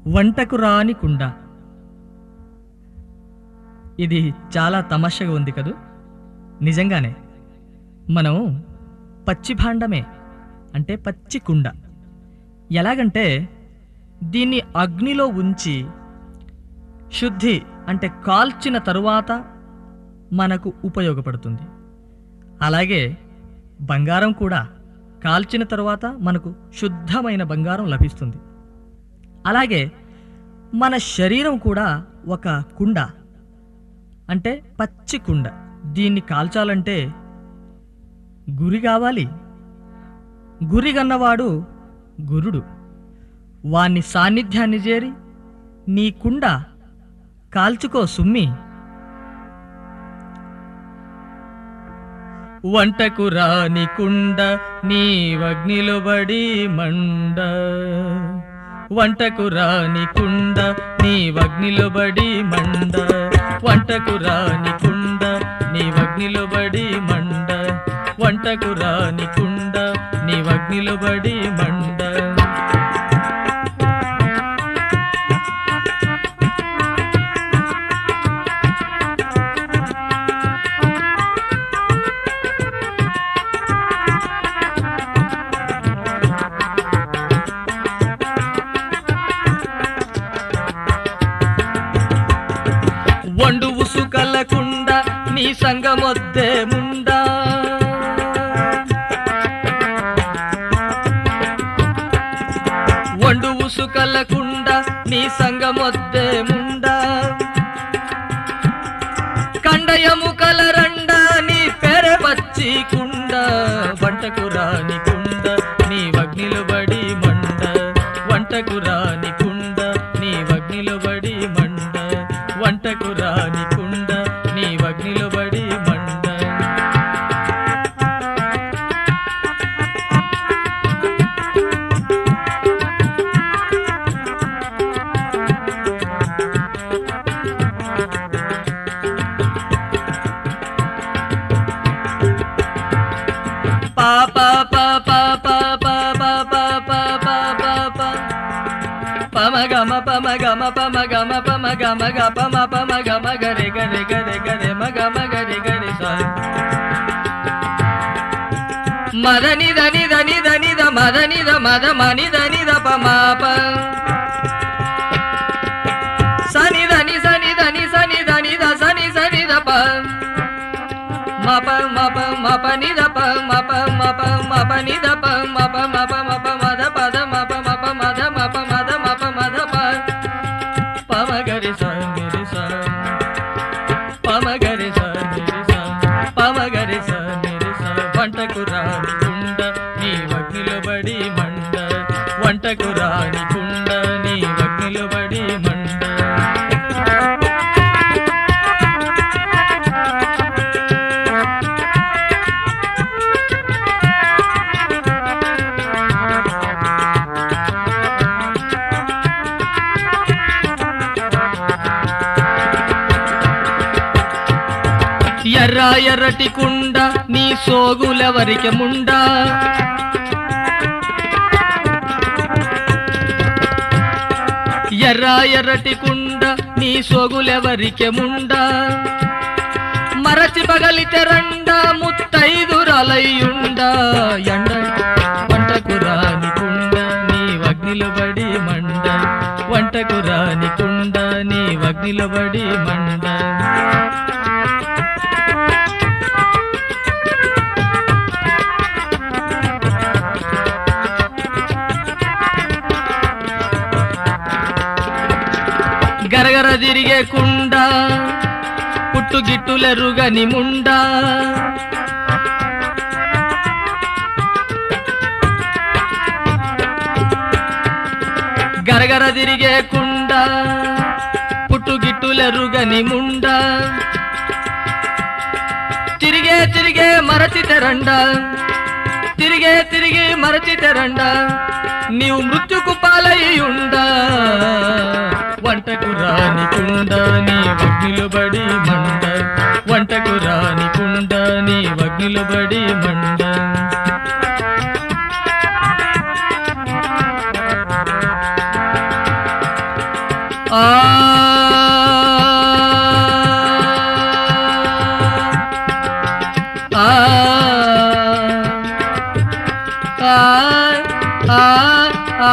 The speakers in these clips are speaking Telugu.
వంటకు రాని కుండ ఇది చాలా తమాషగా ఉంది కదూ నిజంగానే మనం పచ్చి భాండమే అంటే పచ్చి కుండ ఎలాగంటే దీన్ని అగ్నిలో ఉంచి శుద్ధి అంటే కాల్చిన తరువాత మనకు ఉపయోగపడుతుంది అలాగే బంగారం కూడా కాల్చిన తరువాత మనకు శుద్ధమైన బంగారం లభిస్తుంది అలాగే మన శరీరం కూడా ఒక కుండ అంటే పచ్చి కుండ దీన్ని కాల్చాలంటే గురి కావాలి గురి గన్నవాడు గురుడు వాని సాన్నిధ్యాన్ని చేరి నీ కుండ కాల్చుకో సుమ్మి వంటకు రాని కుండ నీ వగ్నిలో బడి మండ వంటకు రాని కుండ నీ వగ్నిలో బడి మండ వంటకు రాని కుండ నీ వగ్నిలో బడి మండ వంటకు రాని కుండ నీ వగ్నిలో బడి మండ వండు ఉసుకలకుండ నీ సంగమొద్దే ముండా వండు ఉసుకలకుండ నీ సంగమొద్దే ముండా కండయము కలరండ నీ పెర పచ్చి కుండ వంటకు రాని కుండ నీ వగ్నిలో బడి మండ వంటకు రాని కుండ నీ వగ్నిలో బడి మండ వంటకు రాని కుండ నీ వగ్నిలో బడి మండ పా పా పా పా పా పా పా పా పా పా పా పా పమ గమ పమ గమ పమ గమ పమ గమ గ పమ పమ గమ గరి గరి గరి గరి మ గమ గరి గరి స మద నిద నిద నిద నిద మద నిద మద మని ద నిద పమ ప సని దని సని దని సని దని ద సని సని ద ప మప మప మప నిద ప మప మప మప నిద ప మప మప మప మద పద మప మప మద మప మద మప మద ప పమ గరి స నిరి స పమ గరి స నిరి స పమ గరి స నిరి స వంటకు రాని కుండ నీ వగ్నిలో బడి మండ వంటకు రాని కుండ నీ వగ్నిలో బడి మండ ఎర్ర ఎర్రటి కుండ నీ సోగులెవరికి ముండా ఎర్ర ఎర్రటి కుండ నీ సోగులెవరికి ముండా మరచి పగలితే రండ ముత్తైదురలయ్యుండ ఎండ వంటకు రాని కుండ నీ వగ్నిలో బడి మండ వంటకు రాని కుండ నీ వగ్నిలో బడి మండ గరగర తిరిగే కుండ పుట్టు గిట్టులెరుగని ముండ గరగర తిరిగే కుండ పుట్టు గిట్టులెరుగని ముండ తిరిగే తిరిగే మరచి తెరండ తిరిగే తిరిగి మరచి తెరండ నీవు మృత్యుకు పాలయ్యుండ వంటకు రాని కుండ నీ వగ్నిలో బడి మండ వంటకు రాని కుండ నీ వగ్నిలో బడి మండ ఆ ఆ ఆ ఆ ఆ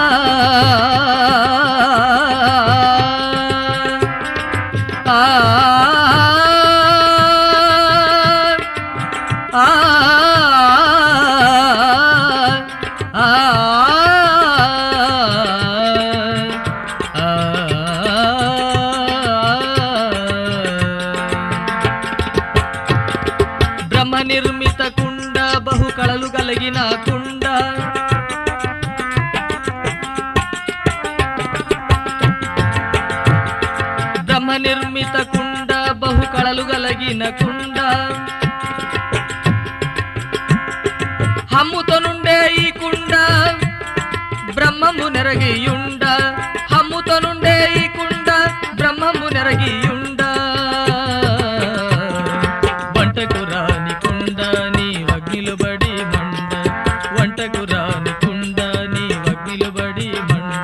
బ్రహ్మ నిర్మిత కుండ బహు కళలు కలిగిన కుండ బ్రహ్మ నిర్మిత కుండ బహు కళలు కలిగిన కుండ హమ్ముతో నుండే ఈ కుండ బ్రహ్మము నెరగియుండ హమ్ముతో నుండే ఈ కుండ బ్రహ్మము నెరగియుండ వంటకు రాని కుండ నీ అగ్నిలు బడి మండ వంటకు రాని కుండ నీ అగ్నిలు బడి మండ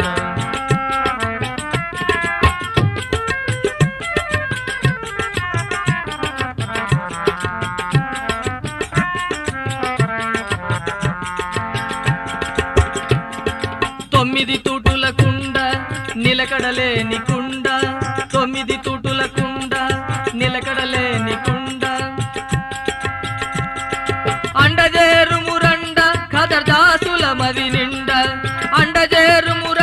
తొమ్మిది తూటుల కుండ నిలకడలేని కుండ తొమ్మిది తూటుల కుండ నిలకడలేని కుండ అండజేరు మురండ ఖదర్ దాసుల మది నిండ అండజేరు మురండ